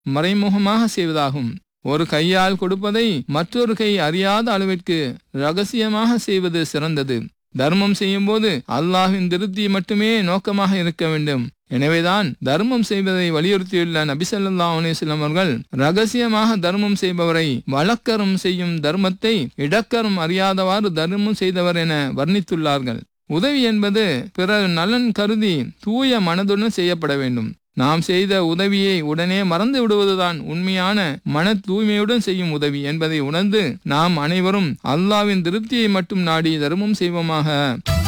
மறைமுகமாக செய்வதாகும் ஒரு கையால் கொடுப்பதை மற்றொரு கை அறியாத அளவிற்கு ரகசியமாக செய்வது சிறந்தது தர்மம் செய்யும்போது அல்லாஹ்வின் திருப்தி மட்டுமே நோக்கமாக இருக்க வேண்டும் எனவேதான் தர்மம் செய்வதை வலியுறுத்தியுள்ள நபிசல்லா அலிஸ்லாம் அவர்கள் ரகசியமாக தர்மம் செய்பவரை வழக்கரும் செய்யும் தர்மத்தை இடக்கரும் அறியாதவாறு தர்மம் செய்தவர் என வர்ணித்துள்ளார்கள் உதவி என்பது பிறர் நலன் கருதி தூய மனதுடன் செய்யப்பட வேண்டும் நாம் செய்த உதவியை உடனே மறந்து விடுவதுதான் உண்மையான மன தூய்மையுடன் செய்யும் உதவி என்பதை உணர்ந்து நாம் அனைவரும் அல்லாவின் திருப்தியை மட்டும் நாடி தர்மம் செய்வோமாக